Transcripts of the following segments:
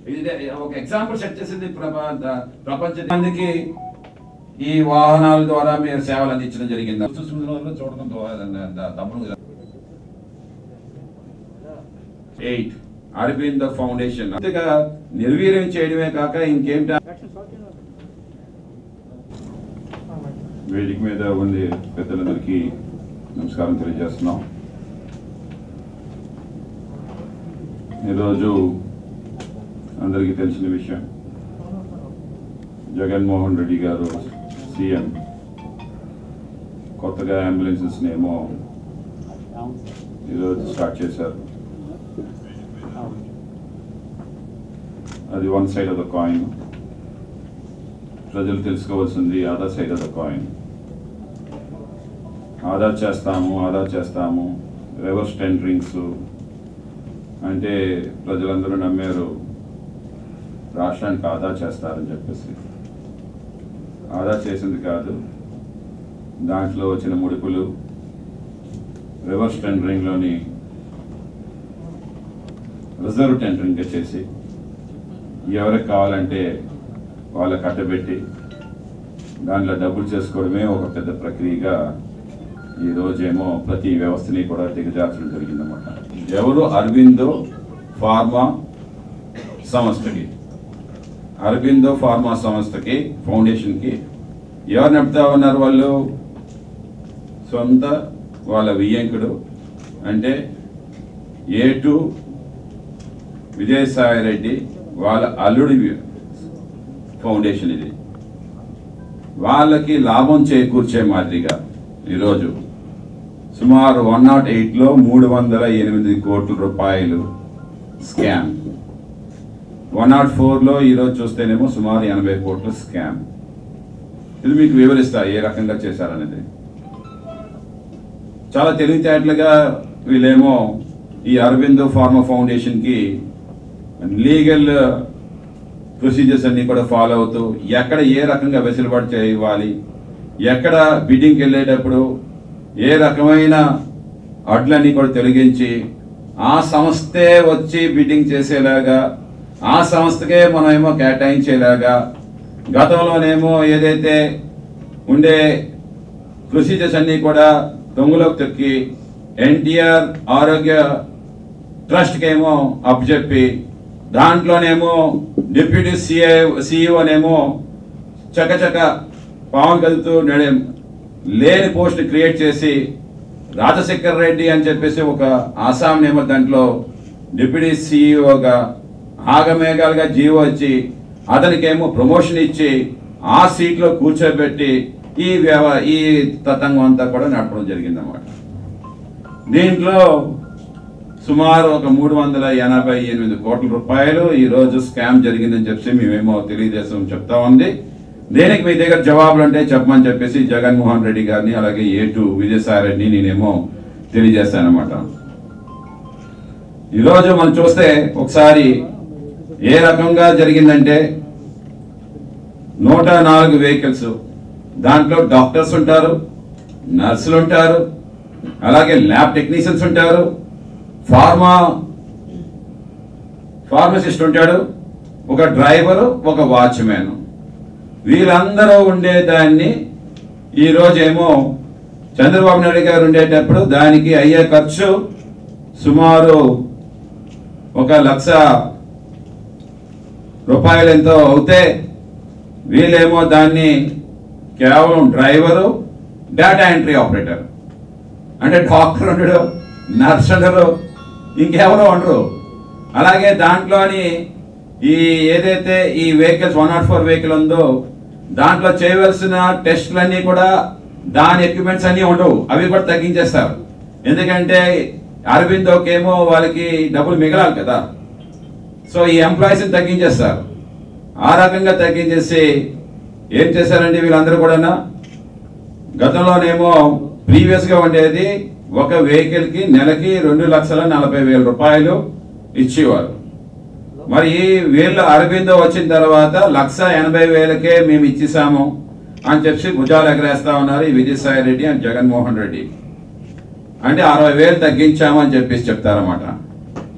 ఇది ఒక example set చేసింది ప్రపంచ ప్రపంచ మందికి ఈ వాహనాల ద్వారా మీరు సేవలు అందించడం జరిగింది చూసుకున్న చూడడం ద్వారా తమ్ముడు ఎయిట్ అరవింద ఫౌండేషన్ అంతేగా నిర్వీర్యం చేయడమే కాక ఇంకేంట వేదిక మీద ఉంది పెద్దలందరికీ నమస్కారం తెలియజేస్తున్నాం ఈరోజు అందరికీ తెలిసిన విషయం జగన్మోహన్ రెడ్డి గారు సీఎం కొత్తగా అంబులెన్సెస్ ఏమో ఈరోజు స్టార్ట్ చేశారు అది one side of the coin ప్రజలు తెలుసుకోవాల్సింది other side of the coin ఆదా చేస్తాము ఆదా చేస్తాము రివర్స్ టెండరింగ్స్ అంటే ప్రజలందరూ నమ్మారు రాష్ట్రానికి ఆదా చేస్తారని చెప్పేసి ఆదా చేసింది కాదు దాంట్లో వచ్చిన ముడుపులు రివర్స్ టెండరింగ్లోని రిజర్వ్ టెండరింగ్ చేసి ఎవరికి కావాలంటే వాళ్ళకి కట్టబెట్టి దాంట్లో డబ్బులు చేసుకోవడమే ఒక పెద్ద ప్రక్రియగా ఈ రోజేమో ప్రతి వ్యవస్థని కూడా దిగజార్చడం జరిగిందన్నమాట ఎవరు అరవిందో ఫార్మా సంస్థకి అరవిందో ఫార్మా సంస్థకి ఫౌండేషన్కి ఎవరు నడుపుతా ఉన్నారు వాళ్ళు సొంత వాళ్ళ వియ్యంకుడు అంటే ఏ టు విజయసాయి రెడ్డి వాళ్ళ అల్లుడి ఫౌండేషన్ ఇది వాళ్ళకి లాభం చేకూర్చే మాదిరిగా ఈరోజు సుమారు వన్ నాట్ ఎయిట్లో మూడు వందల ఎనిమిది కోట్ల రూపాయలు స్కామ్ వన్ నాట్ ఫోర్లో ఈరోజు చూస్తేనేమో సుమారు ఎనభై కోట్ల స్కామ్ ఇది మీకు వివరిస్తా ఏ రకంగా చేశారనేది చాలా తెలివితేటలుగా వీళ్ళేమో ఈ అరవిందో ఫార్మా ఫౌండేషన్కి లీగల్ ప్రొసీజర్స్ అన్ని కూడా ఫాలో అవుతూ ఎక్కడ ఏ రకంగా వెసులుబాటు చేయాలి ఎక్కడ బిడ్డింగ్కి వెళ్ళేటప్పుడు ఏ రకమైన అడ్లన్నీ కూడా తొలగించి ఆ సంస్థే వచ్చి బిడ్డింగ్ చేసేలాగా ఆ సంస్థకే మనం ఏమో కేటాయించేలాగా గతంలోనేమో ఏదైతే ఉండే ప్రొసీజర్స్ అన్నీ కూడా దొంగలోకి తొక్కి ఎన్టీఆర్ ఆరోగ్య ట్రస్ట్కి ఏమో అప్పచెప్పి దాంట్లోనేమో డిప్యూటీ సిఐ సిఇఓనేమో చకచక పావులు కదుతూ నడే లేని పోస్ట్ క్రియేట్ చేసి రాజశేఖర్ రెడ్డి అని చెప్పేసి ఒక ఆసాం నేమో దాంట్లో డిప్యూటీ సిఇఓగా ఆగమేఘాలుగా జీవో వచ్చి అతనికేమో ప్రమోషన్ ఇచ్చి ఆ సీట్లో కూర్చోబెట్టి ఈ వ్యవ ఈ తతంగం అంతా కూడా నడపడం జరిగిందన్నమాట దీంట్లో సుమారు ఒక మూడు వందల ఎనభై ఎనిమిది కోట్ల రూపాయలు ఈ రోజు స్కామ్ జరిగిందని చెప్పి మేమేమో తెలుగుదేశం చెప్తా ఉంది దేనికి మీ దగ్గర జవాబులు అంటే చెప్పమని చెప్పేసి జగన్మోహన్ రెడ్డి గారిని అలాగే ఏ టు విజయసాయి రెడ్డిని నేనేమో తెలియజేస్తానమాట ఈరోజు మనం చూస్తే ఒకసారి ఏ రకంగా జరిగిందంటే నూట నాలుగు వెహికల్స్ దాంట్లో డాక్టర్స్ ఉంటారు నర్సులు ఉంటారు అలాగే ల్యాబ్ టెక్నీషియన్స్ ఉంటారు ఫార్మా ఫార్మసిస్ట్ ఉంటాడు ఒక డ్రైవరు ఒక వాచ్మ్యాన్ వీళ్ళందరూ ఉండేదాన్ని ఈరోజేమో చంద్రబాబు నాయుడు గారు ఉండేటప్పుడు దానికి అయ్యే ఖర్చు సుమారు ఒక లక్ష రూపాయలు ఎంతో అవుతే వీళ్ళేమో దాన్ని కేవలం డ్రైవరు డేటా ఎంట్రీ ఆపరేటర్ అంటే డాక్టర్ ఉండడు నర్స్ ఉండరు ఇంకెవరో ఉండరు అలాగే దాంట్లోని ఈ ఏదైతే ఈ vehicles one not four vehicle ఉందో దాంట్లో చేయవలసిన టెస్టులన్నీ కూడా దాని ఎక్విప్మెంట్స్ అన్నీ ఉండవు అవి కూడా తగ్గించేస్తారు ఎందుకంటే అరవిందోకేమో వాళ్ళకి డబ్బులు మిగలాలి కదా సో ఈ ఎంప్లాయీస్ని తగ్గించేస్తారు ఆ రకంగా తగ్గించేసి ఏం చేశారండి వీళ్ళందరూ కూడా గతంలోనేమో ప్రీవియస్గా ఉండేది ఒక వెహికల్కి నెలకి రెండు లక్షల నలభై వేల రూపాయలు ఇచ్చేవారు మరి వీళ్ళు అరవిందో వచ్చిన తర్వాత లక్ష ఎనభై వేలకే మేము ఇచ్చేసాము అని చెప్పి భుజాలు ఎగరేస్తా ఉన్నారు ఈ విజయసాయి రెడ్డి అండ్ జగన్మోహన్ రెడ్డి అంటే అరవై వేలు తగ్గించాము అని చెప్పేసి చెప్తారన్నమాట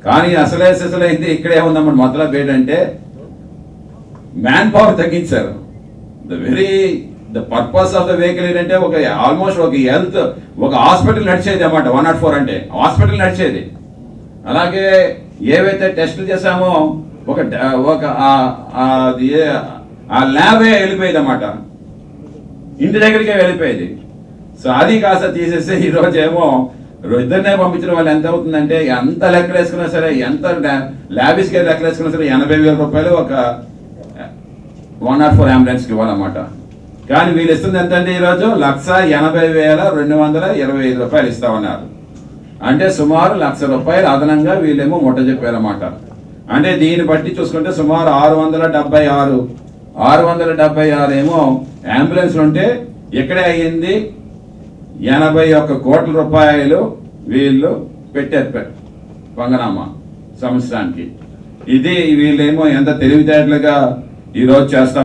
కానీ అసలే అసలైంది ఇక్కడే ఉందన్నమాట మొదల ఏంటంటే మ్యాన్ పవర్ తగ్గించారు the very the purpose of the vehicle ఏంటంటే ఒక ఆల్మోస్ట్ ఒక హెల్త్ ఒక హాస్పిటల్ నడిచేది అన్నమాట వన్ నాట్ ఫోర్ అంటే హాస్పిటల్ నడిచేది అలాగే ఏవైతే టెస్టులు చేసామో ఒక డ- ఒక ఆ- ఆ- అది ఏ- ఆ ల్యాబే వెళ్ళిపోయేది అన్నమాట ఇంటి దగ్గరికే వెళ్ళిపోయేది సో అది కాస్త తీసేస్తే ఈ రోజు ఏమో ఇద్దరినే పంపించడం వల్ల ఎంత అవుతుందంటే ఎంత లెక్కలు వేసుకున్నా సరే ఎంత ల్యాబిస్కి లెక్కలు వేసుకున్నా సరే ఎనభై వేల రూపాయలు ఒక వన్ నాట్ ఫోర్ అంబులెన్స్కి ఇవ్వాలన్నమాట కానీ వీళ్ళు ఇస్తుంది ఎంత అంటే ఈరోజు లక్ష ఎనభై వేల రెండు వందల ఇరవై ఐదు రూపాయలు ఇస్తామన్నారు అంటే సుమారు లక్ష రూపాయలు అదనంగా వీళ్ళేమో ముట్ట చెప్పారన్నమాట అంటే దీన్ని బట్టి చూసుకుంటే సుమారు ఆరు వందల డెబ్బై ఆరు ఆరు వందల డెబ్బై ఆరు ఏమో అంబులెన్స్లు ఉంటే ఇక్కడే అయ్యింది ఎనభై ఒక్క కోట్ల రూపాయలు వీళ్ళు పెట్టారు పె- పంగనామా సంవత్సరానికి ఇది వీళ్ళేమో ఎంత తెలివితేటలుగా ఈరోజు చేస్తాం